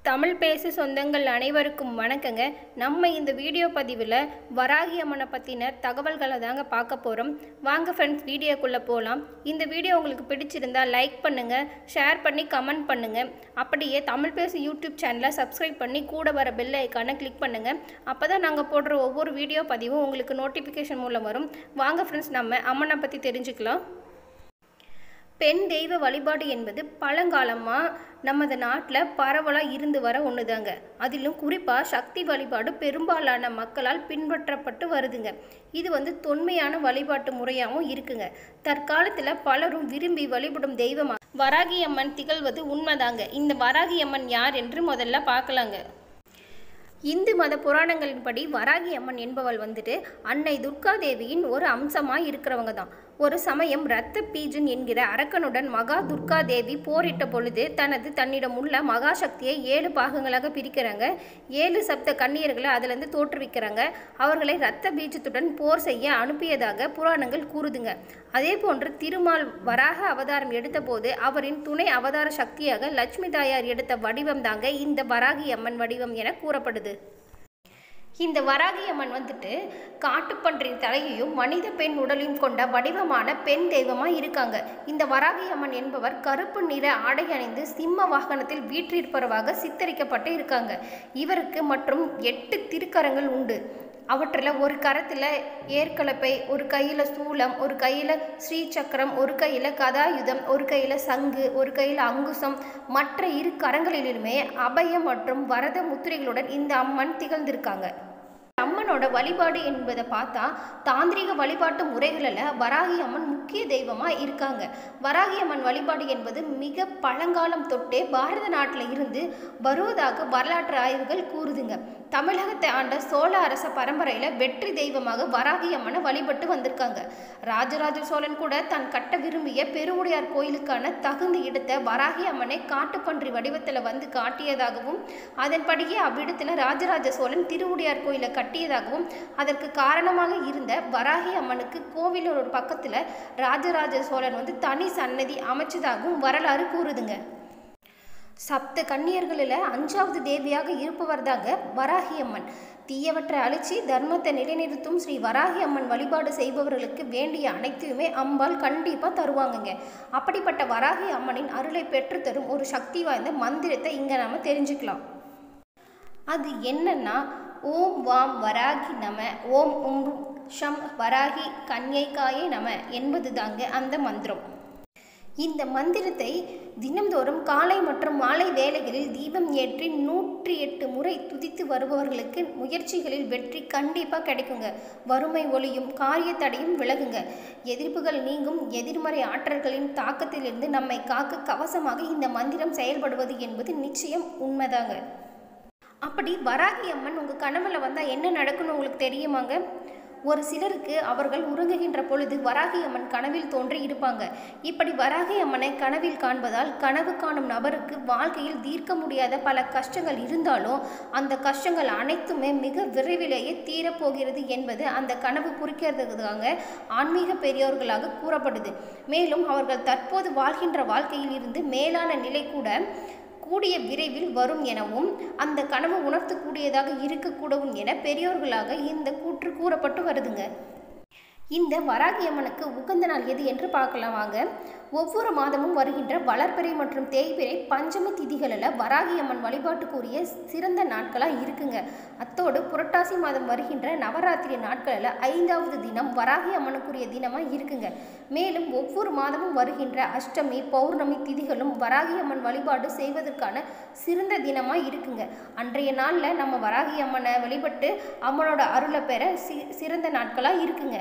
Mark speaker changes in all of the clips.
Speaker 1: தமிழ் பேசு சொந்தங்கள் அனைவருக்கும் வணக்கங்க நம்ம இந்த வீடியோ பதிவில் வராகி அம்மனை பற்றின தகவல்களை தாங்க பார்க்க போகிறோம் வாங்க ஃப்ரெண்ட்ஸ் வீடியோக்குள்ளே போகலாம் இந்த வீடியோ உங்களுக்கு பிடிச்சிருந்தா லைக் பண்ணுங்கள் ஷேர் பண்ணி கமெண்ட் பண்ணுங்கள் அப்படியே தமிழ் பேசு யூடியூப் சேனலை சப்ஸ்கிரைப் பண்ணி கூட வர பெல் ஐக்கானை கிளிக் பண்ணுங்கள் அப்போ தான் நாங்கள் போடுற ஒவ்வொரு வீடியோ பதிவும் உங்களுக்கு நோட்டிஃபிகேஷன் மூலம் வரும் வாங்க ஃப்ரெண்ட்ஸ் நம்ம அம்மனை பற்றி தெரிஞ்சுக்கலாம் பெண் தெய்வ வழிபாடு என்பது பழங்காலமாக நமது நாட்டில் பரவலாக இருந்து வர ஒன்று தாங்க அதிலும் குறிப்பாக சக்தி வழிபாடு பெரும்பாலான மக்களால் பின்பற்றப்பட்டு வருதுங்க இது வந்து தொன்மையான வழிபாட்டு முறையாகவும் இருக்குங்க தற்காலத்தில் பலரும் விரும்பி வழிபடும் தெய்வமாக வராகி அம்மன் திகழ்வது உண்மைதாங்க இந்த வராகி அம்மன் யார் என்று முதல்ல பார்க்கலாங்க இந்து மத புராணங்களின்படி வராகி அம்மன் என்பவள் வந்துட்டு அன்னை துர்கா தேவியின் ஒரு அம்சமாக இருக்கிறவங்க தான் ஒரு சமயம் இரத்த பீஜன் என்கிற அரக்கனுடன் மகா துர்கா தேவி போரிட்ட பொழுது தனது தன்னிடம் உள்ள மகாசக்தியை ஏழு பாகங்களாக பிரிக்கிறாங்க ஏழு சப்த கன்னியர்களை அதிலிருந்து தோற்றுவிக்கிறாங்க அவர்களை இரத்த பீஜத்துடன் போர் செய்ய அனுப்பியதாக புராணங்கள் கூறுதுங்க அதே போன்று திருமால் வராக அவதாரம் எடுத்தபோது அவரின் துணை அவதார சக்தியாக லட்சுமி தாயார் எடுத்த வடிவம் தாங்க இந்த வராகி அம்மன் வடிவம் என கூறப்படுது இந்த வராகி அம்மன் வந்துட்டு காட்டுப்பன்றின் தலையையும் மனித பெண் உடலையும் கொண்ட வடிவமான பெண் தெய்வமாக இருக்காங்க இந்த வராகி அம்மன் என்பவர் கருப்பு நிற ஆடை அணிந்து சிம்ம வாகனத்தில் வீற்றிருப்பவராக சித்தரிக்கப்பட்டு இருக்காங்க இவருக்கு மற்றும் எட்டு திருக்கரங்கள் உண்டு அவற்றில் ஒரு கரத்தில் ஏற்கலப்பை ஒரு கையில் சூலம் ஒரு கையில் ஸ்ரீசக்கரம் ஒரு கையில் கதாயுதம் ஒரு கையில் சங்கு ஒரு கையில் அங்குசம் மற்ற இரு கரங்களிலுமே அபயம் மற்றும் வரத முத்திரைகளுடன் இந்த அம்மன் திகழ்ந்திருக்காங்க அம்மனோட வழிபாடு என்பதை பார்த்தா தாந்திரிக வழிபாட்டு முறைகளில் வராகி அம்மன் முக்கிய தெய்வமாக இருக்காங்க வராகி அம்மன் வழிபாடு என்பது மிக பழங்காலம் தொட்டே பாரத நாட்டில் இருந்து வருவதாக வரலாற்று ஆய்வுகள் கூறுதுங்க தமிழகத்தை ஆண்ட சோழ அரச பரம்பரையில் வெற்றி தெய்வமாக வராகி அம்மனை வழிபட்டு வந்திருக்காங்க ராஜராஜ சோழன் கூட தான் கட்ட விரும்பிய பெருவுடையார் கோயிலுக்கான தகுந்த இடத்தை வராகி அம்மனை காட்டுப்பன்றி வடிவத்தில் வந்து காட்டியதாகவும் அதன்படியே அவ்விடத்தில் ராஜராஜ சோழன் திருவுடையார் கோயிலை கட்டியதாகவும் அதற்கு காரணமாக இருந்த வராகி அம்மனுக்கு கோவில் ஒரு பக்கத்தில் ராஜராஜ சோழன் வந்து தனி சன்னதி அமைச்சதாகவும் வரலாறு கூறுதுங்க சப்த கன்னியர்களில் அஞ்சாவது தேவியாக இருப்பவர் தாங்க வராகி அம்மன் தீயவற்றை அழிச்சு தர்மத்தை நிலைநிறுத்தும் ஸ்ரீ வராகி அம்மன் வழிபாடு செய்பவர்களுக்கு வேண்டிய அனைத்தையுமே அம்பாள் கண்டிப்பாக தருவாங்கங்க அப்படிப்பட்ட வராகி அம்மனின் அருளை பெற்றுத்தரும் ஒரு சக்தி வாய்ந்த மந்திரத்தை இங்கே நம்ம தெரிஞ்சுக்கலாம் அது என்னன்னா ஓம் வாம் வராகி நம ஓம் உம் ஷம் வராகி கன்யைக்காயே நம என்பது தாங்க அந்த மந்திரம் இந்த மந்திரத்தை தினம்தோறும் காலை மற்றும் மாலை வேளைகளில் தீபம் ஏற்றி நூற்றி எட்டு முறை துதித்து வருபவர்களுக்கு முயற்சிகளில் வெற்றி கண்டிப்பாக கிடைக்குங்க வறுமை ஒளியும் காரிய தடையும் விலகுங்க எதிர்ப்புகள் நீங்கும் எதிர்மறை ஆற்றல்களின் தாக்கத்திலிருந்து நம்மை காக்க கவசமாக இந்த மந்திரம் செயல்படுவது என்பது நிச்சயம் உண்மைதாங்க அப்படி வராகி அம்மன் உங்கள் கனவுல வந்தால் என்ன நடக்குன்னு உங்களுக்கு தெரியுமாங்க ஒரு சிலருக்கு அவர்கள் உறங்குகின்ற பொழுது வராகி அம்மன் கனவில் தோன்றி இருப்பாங்க இப்படி வராகி அம்மனை கனவில் காண்பதால் கனவு காணும் நபருக்கு வாழ்க்கையில் தீர்க்க முடியாத பல கஷ்டங்கள் இருந்தாலும் அந்த கஷ்டங்கள் அனைத்துமே மிக விரைவிலேயே தீரப்போகிறது என்பது அந்த கனவு குறிக்கிறதுக்காக ஆன்மீக பெரியோர்களாக கூறப்படுது மேலும் அவர்கள் தற்போது வாழ்கின்ற வாழ்க்கையில் இருந்து மேலான நிலை கூட கூடிய விரைவில் வரும் எனவும் அந்த கனவு உணர்த்தக்கூடியதாக இருக்கக்கூடவும் என பெரியோர்களாக இந்த கூற்று கூறப்பட்டு வருதுங்க இந்த வராகி அம்மனுக்கு உகந்த நாள் எது என்று பார்க்கலாம் வாங்க ஒவ்வொரு மாதமும் வருகின்ற வளர்பிறை மற்றும் தேய்பிறை பஞ்சமி திதிகளில் வராகி அம்மன் வழிபாட்டுக்குரிய சிறந்த நாட்களாக இருக்குங்க அத்தோடு புரட்டாசி மாதம் வருகின்ற நவராத்திரி நாட்களில் ஐந்தாவது தினம் வராகி அம்மனுக்குரிய தினமாக இருக்குங்க மேலும் ஒவ்வொரு மாதமும் வருகின்ற அஷ்டமி பௌர்ணமி திதிகளும் வராகி அம்மன் வழிபாடு செய்வதற்கான சிறந்த தினமாக இருக்குங்க அன்றைய நாளில் நம்ம வராகி அம்மனை வழிபட்டு அம்மனோட அருளை பெற சி சிறந்த நாட்களாக இருக்குங்க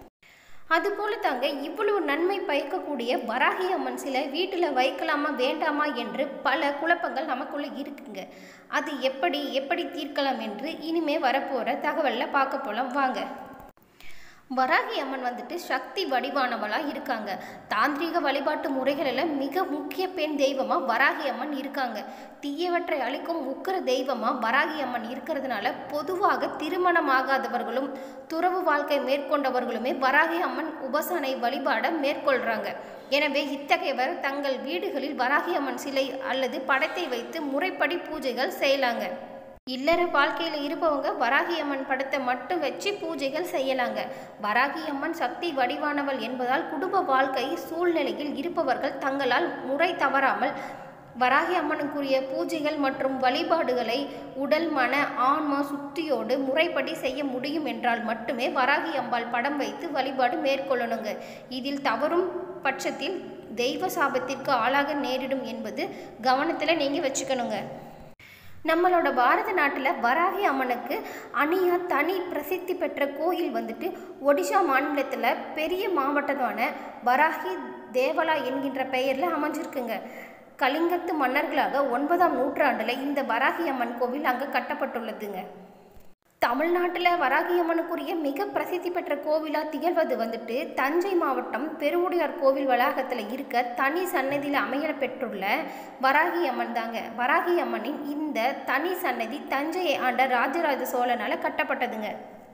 Speaker 1: அதுபோல தாங்க இவ்வளவு நன்மை பயக்கக்கூடிய வராகி அம்மன் சிலை வீட்டில் வைக்கலாமா வேண்டாமா என்று பல குழப்பங்கள் நமக்குள்ளே இருக்குங்க அது எப்படி எப்படி தீர்க்கலாம் என்று இனிமே வரப்போகிற தகவலில் பார்க்க போகலாம் வாங்க வராகி அம்மன் வந்துட்டு சக்தி வடிவானவளாக இருக்காங்க தாந்திரீக வழிபாட்டு முறைகளில் மிக முக்கிய பெண் தெய்வமாக வராகி அம்மன் இருக்காங்க தீயவற்றை அளிக்கும் உக்கிர தெய்வமாக வராகி அம்மன் இருக்கிறதுனால பொதுவாக திருமணமாகாதவர்களும் துறவு வாழ்க்கை மேற்கொண்டவர்களுமே வராகி அம்மன் உபசனை வழிபாட மேற்கொள்கிறாங்க எனவே இத்தகையவர் தங்கள் வீடுகளில் வராகி அம்மன் சிலை அல்லது படத்தை வைத்து முறைப்படி பூஜைகள் செய்யலாங்க இல்லற வாழ்க்கையில் இருப்பவங்க வராகி அம்மன் படத்தை மட்டும் வச்சு பூஜைகள் செய்யலாங்க வராகி அம்மன் சக்தி வடிவானவள் என்பதால் குடும்ப வாழ்க்கை சூழ்நிலையில் இருப்பவர்கள் தங்களால் முறை தவறாமல் வராகி அம்மனுக்குரிய பூஜைகள் மற்றும் வழிபாடுகளை உடல் மன ஆன்மா சுத்தியோடு முறைப்படி செய்ய முடியும் என்றால் மட்டுமே வராகி அம்பாள் படம் வைத்து வழிபாடு மேற்கொள்ளணுங்க இதில் தவறும் பட்சத்தில் தெய்வ சாபத்திற்கு ஆளாக நேரிடும் என்பது கவனத்தில் நீங்கள் வச்சுக்கணுங்க நம்மளோட பாரத நாட்டில் வராகி அம்மனுக்கு அணியா தனி பிரசித்தி பெற்ற கோயில் வந்துட்டு ஒடிஷா மாநிலத்தில் பெரிய மாவட்டமான வராகி தேவலா என்கின்ற பெயரில் அமைஞ்சிருக்குங்க கலிங்கத்து மன்னர்களாக ஒன்பதாம் நூற்றாண்டில் இந்த வராகி அம்மன் கோவில் அங்கே கட்டப்பட்டுள்ளதுங்க தமிழ்நாட்டில் வராகியம்மனுக்குரிய மிக பிரசித்தி பெற்ற கோவிலாக திகழ்வது வந்துட்டு தஞ்சை மாவட்டம் பெருவுடையார் கோவில் வளாகத்தில் இருக்க தனி சன்னதியில் அமைய பெற்றுள்ள வராகி அம்மன் தாங்க வராகி அம்மனின் இந்த தனி சன்னதி தஞ்சையை ஆண்ட ராஜராஜ சோழனால் கட்டப்பட்டதுங்க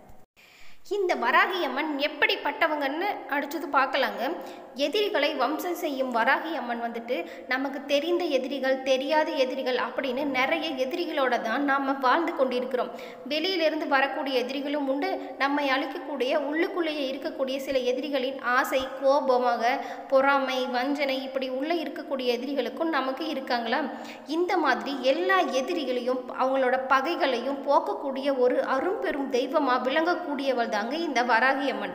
Speaker 1: இந்த வராகி அம்மன் எப்படிப்பட்டவங்கன்னு அடுத்தது பார்க்கலாங்க எதிரிகளை வம்சம் செய்யும் வராகி அம்மன் வந்துட்டு நமக்கு தெரிந்த எதிரிகள் தெரியாத எதிரிகள் அப்படின்னு நிறைய எதிரிகளோட தான் நாம் வாழ்ந்து கொண்டிருக்கிறோம் வெளியிலிருந்து வரக்கூடிய எதிரிகளும் உண்டு நம்மை அழிக்கக்கூடிய உள்ளுக்குள்ளேயே இருக்கக்கூடிய சில எதிரிகளின் ஆசை கோபமாக பொறாமை வஞ்சனை இப்படி உள்ளே இருக்கக்கூடிய எதிரிகளுக்கும் நமக்கு இருக்காங்களா இந்த மாதிரி எல்லா எதிரிகளையும் அவங்களோட பகைகளையும் போக்கக்கூடிய ஒரு அரும்பெரும் தெய்வமாக விளங்கக்கூடியவள் தாங்க இந்த வராகி அம்மன்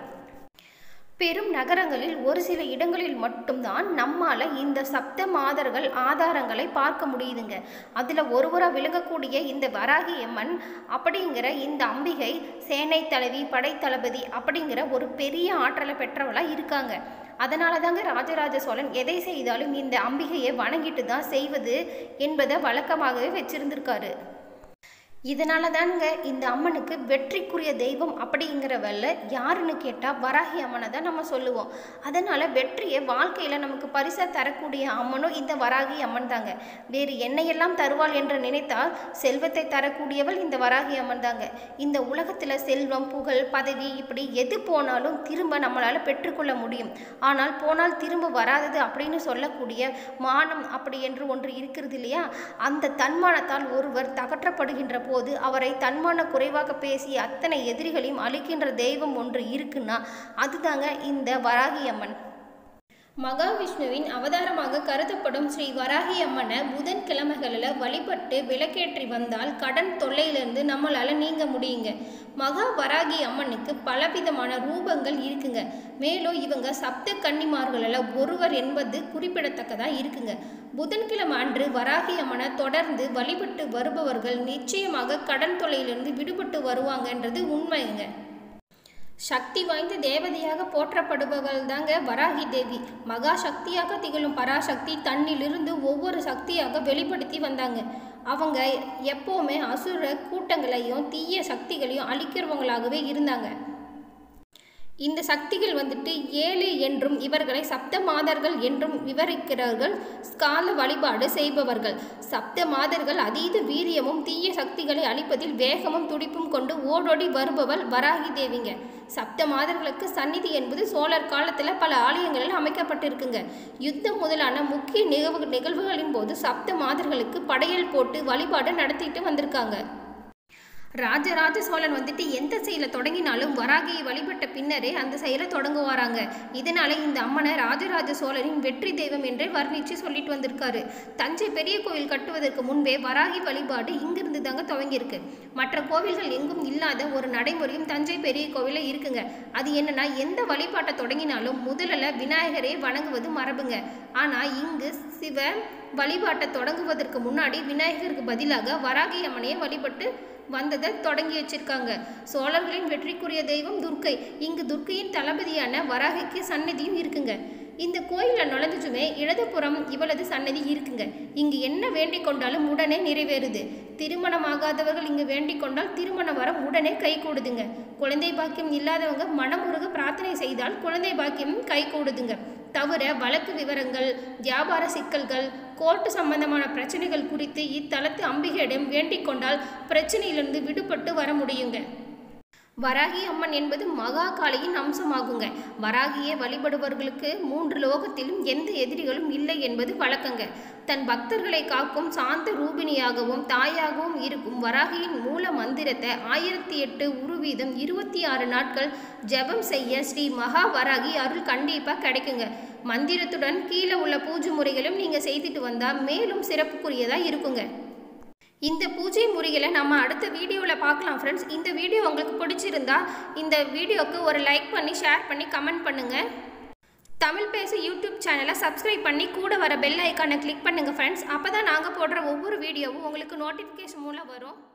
Speaker 1: பெரும் நகரங்களில் ஒரு சில இடங்களில் மட்டும்தான் நம்மால் இந்த சப்த மாதர்கள் ஆதாரங்களை பார்க்க முடியுதுங்க அதில் ஒருவராக விளங்கக்கூடிய இந்த வராகி அம்மன் அப்படிங்கிற இந்த அம்பிகை சேனை தலைவி படைத்தளபதி அப்படிங்கிற ஒரு பெரிய ஆற்றலை பெற்றவளாக இருக்காங்க அதனால தாங்க ராஜராஜ சோழன் எதை செய்தாலும் இந்த அம்பிகையை வணங்கிட்டு தான் செய்வது என்பதை வழக்கமாகவே வச்சிருந்திருக்காரு இதனால தானுங்க இந்த அம்மனுக்கு வெற்றிக்குரிய தெய்வம் அப்படிங்கிறவல்ல யாருன்னு கேட்டால் வராகி அம்மனை தான் நம்ம சொல்லுவோம் அதனால் வெற்றியை வாழ்க்கையில் நமக்கு பரிசாக தரக்கூடிய அம்மனும் இந்த வராகி அம்மன் தாங்க வேறு என்னையெல்லாம் தருவாள் என்று நினைத்தால் செல்வத்தை தரக்கூடியவள் இந்த வராகி அம்மன் தாங்க இந்த உலகத்தில் செல்வம் புகழ் பதவி இப்படி எது போனாலும் திரும்ப நம்மளால் பெற்றுக்கொள்ள முடியும் ஆனால் போனால் திரும்ப வராதது அப்படின்னு சொல்லக்கூடிய மானம் அப்படி என்று ஒன்று இருக்கிறது இல்லையா அந்த தன்மானத்தால் ஒருவர் தகற்றப்படுகின்ற போது அவரை தன்மான குறைவாக பேசி அத்தனை எதிரிகளையும் அழிக்கின்ற தெய்வம் ஒன்று இருக்குன்னா அதுதாங்க இந்த வராகி அம்மன் மகாவிஷ்ணுவின் அவதாரமாக கருதப்படும் ஸ்ரீ வராகி அம்மனை புதன்கிழமைகளில் வழிபட்டு விளக்கேற்றி வந்தால் கடன் தொல்லையிலிருந்து நம்மளால் நீங்க முடியுங்க மகா வராகி அம்மனுக்கு பலவிதமான ரூபங்கள் இருக்குங்க மேலும் இவங்க சப்த கன்னிமார்களில் ஒருவர் என்பது குறிப்பிடத்தக்கதாக இருக்குங்க புதன்கிழமை அன்று வராகி அம்மனை தொடர்ந்து வழிபட்டு வருபவர்கள் நிச்சயமாக கடன் தொல்லையிலிருந்து விடுபட்டு வருவாங்கன்றது உண்மைங்க சக்தி வாய்ந்த தேவதையாக போற்றப்படுபவள் தாங்க வராகி தேவி மகா சக்தியாக திகழும் பராசக்தி தன்னிலிருந்து ஒவ்வொரு சக்தியாக வெளிப்படுத்தி வந்தாங்க அவங்க எப்போவுமே அசுர கூட்டங்களையும் தீய சக்திகளையும் அழிக்கிறவங்களாகவே இருந்தாங்க இந்த சக்திகள் வந்துட்டு ஏழு என்றும் இவர்களை சப்த மாதர்கள் என்றும் விவரிக்கிறார்கள் ஸ்கால வழிபாடு செய்பவர்கள் சப்த மாதர்கள் அதீத வீரியமும் தீய சக்திகளை அழிப்பதில் வேகமும் துடிப்பும் கொண்டு ஓடோடி வருபவள் வராகி தேவிங்க சப்த மாதர்களுக்கு சந்நிதி என்பது சோழர் காலத்தில் பல ஆலயங்களில் அமைக்கப்பட்டிருக்குங்க யுத்தம் முதலான முக்கிய நிகழ்வு நிகழ்வுகளின் போது சப்த மாதர்களுக்கு படையல் போட்டு வழிபாடு நடத்திட்டு வந்திருக்காங்க ராஜராஜ சோழன் வந்துட்டு எந்த செயலை தொடங்கினாலும் வராகியை வழிபட்ட பின்னரே அந்த செயலை தொடங்குவாராங்க இதனால இந்த அம்மனை ராஜராஜ சோழனின் வெற்றி தெய்வம் என்றே வர்ணித்து சொல்லிட்டு வந்திருக்காரு தஞ்சை பெரிய கோவில் கட்டுவதற்கு முன்பே வராகி வழிபாடு இங்கிருந்து தாங்க துவங்கியிருக்கு மற்ற கோவில்கள் எங்கும் இல்லாத ஒரு நடைமுறையும் தஞ்சை பெரிய கோவிலில் இருக்குங்க அது என்னன்னா எந்த வழிபாட்டை தொடங்கினாலும் முதல்ல விநாயகரை வணங்குவது மரபுங்க ஆனால் இங்கு சிவ வழிபாட்டை தொடங்குவதற்கு முன்னாடி விநாயகருக்கு பதிலாக வராகி அம்மனையை வழிபட்டு வந்ததை தொடங்கி வச்சிருக்காங்க சோழர்களின் வெற்றிக்குரிய தெய்வம் துர்க்கை இங்கு துர்க்கையின் தளபதியான வராகிக்கு சன்னதியும் இருக்குங்க இந்த கோயிலில் நுழைஞ்சதுமே இடதுபுறம் இவளது சன்னதி இருக்குங்க இங்கு என்ன வேண்டிக் கொண்டாலும் உடனே நிறைவேறுது திருமணமாகாதவர்கள் இங்கு வேண்டிக் கொண்டால் திருமண வரம் உடனே கை கூடுதுங்க குழந்தை பாக்கியம் இல்லாதவங்க மனமுருக பிரார்த்தனை செய்தால் குழந்தை பாக்கியம் கை கூடுதுங்க தவிர வழக்கு விவரங்கள் வியாபார சிக்கல்கள் கோர்ட்டு சம்பந்தமான பிரச்சனைகள் குறித்து இத்தலத்து அம்பிகையிடம் வேண்டிக் கொண்டால் பிரச்சனையிலிருந்து விடுபட்டு வர முடியுங்க வராகி அம்மன் என்பது மகா காளியின் அம்சமாகுங்க வராகியை வழிபடுபவர்களுக்கு மூன்று லோகத்திலும் எந்த எதிரிகளும் இல்லை என்பது வழக்கங்க தன் பக்தர்களை காக்கும் சாந்த ரூபிணியாகவும் தாயாகவும் இருக்கும் வராகியின் மூல மந்திரத்தை ஆயிரத்தி எட்டு உருவீதம் இருபத்தி ஆறு நாட்கள் ஜெபம் செய்ய ஸ்ரீ மகா வராகி அருள் கண்டிப்பாக கிடைக்குங்க மந்திரத்துடன் கீழே உள்ள பூஜை முறைகளும் நீங்கள் செய்துட்டு வந்தால் மேலும் சிறப்புக்குரியதாக இருக்குங்க இந்த பூஜை முறைகளை நம்ம அடுத்த வீடியோவில் பார்க்கலாம் ஃப்ரெண்ட்ஸ் இந்த வீடியோ உங்களுக்கு பிடிச்சிருந்தா இந்த வீடியோக்கு ஒரு லைக் பண்ணி ஷேர் பண்ணி கமெண்ட் பண்ணுங்கள் தமிழ் பேச யூடியூப் சேனலை சப்ஸ்கிரைப் பண்ணி கூட வர பெல் ஐக்கானை கிளிக் பண்ணுங்கள் ஃப்ரெண்ட்ஸ் அப்போ தான் நாங்கள் போடுற ஒவ்வொரு வீடியோவும் உங்களுக்கு நோட்டிஃபிகேஷன் மூலம் வரும்